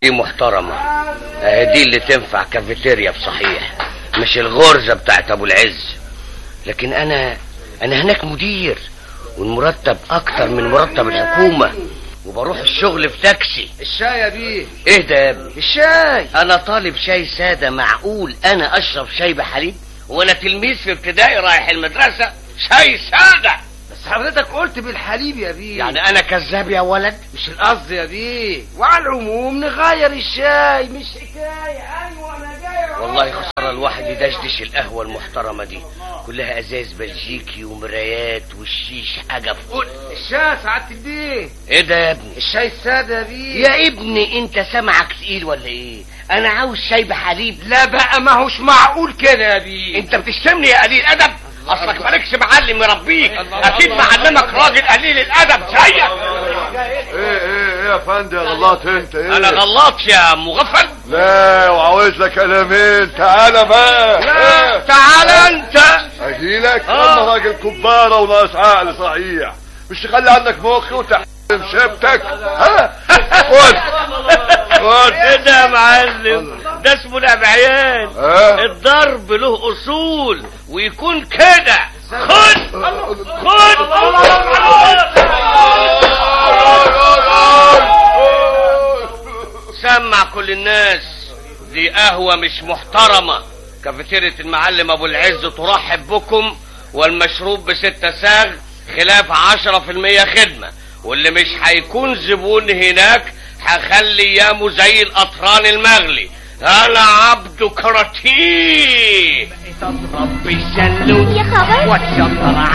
دي محترمة آه، دي اللي تنفع كافيتيريا بصحيح مش الغرزة بتاعت ابو العز لكن انا انا هناك مدير والمرتب اكتر من مرتب الحكومة وبروح الشغل في تاكسي الشاي يا بيه ايه ده يا ابني الشاي انا طالب شاي سادة معقول انا اشرب شاي بحليب وانا تلميذ في ابتدائي رايح المدرسة شاي سادة بس حضرتك قلت بالحليب يا بيه يعني انا كذاب يا ولد مش القصد يا بيه وعلى العموم نغير الشاي مش حكايه ايوه انا جاي أهو. والله خسارة الواحد يدشدش القهوة المحترمة دي كلها ازاز بلجيكي ومرايات والشيش حاجة فوق الشاي سعادة البيه ايه ده يا ابني الشاي السادة يا بيه يا ابني انت سمعك تقيل ولا ايه انا عاوز شاي بحليب لا بقى ما هوش معقول كده يا بيه انت بتشتمني يا قليل ادب اصلك مالكش معلم يربيك اكيد معلمك راجل قليل الادب زيك ايه ايه ايه يا فندم يا غلط انت ايه انا غلط يا مغفل لا وعاوز لك قلمين تعالى بقى لا إيه؟ تعال انت اجيلك آه. انا راجل كبارة وناقص عقل صحيح مش تخلي عندك مخ وتحترم شبتك ها خد خد ايه ده يا معلم ده اسمه لعب عيال ها الضرب له اصول ويكون كده خد خد سمع كل الناس دي قهوة مش محترمة كافيتيريا المعلم ابو العز ترحب بكم والمشروب بستة ساغ خلاف عشرة في المية خدمة واللي مش هيكون زبون هناك هخلي ايامه زي القطران المغلي انا عبد كراتيه تضرب بالشلوت يا خبر وتشطر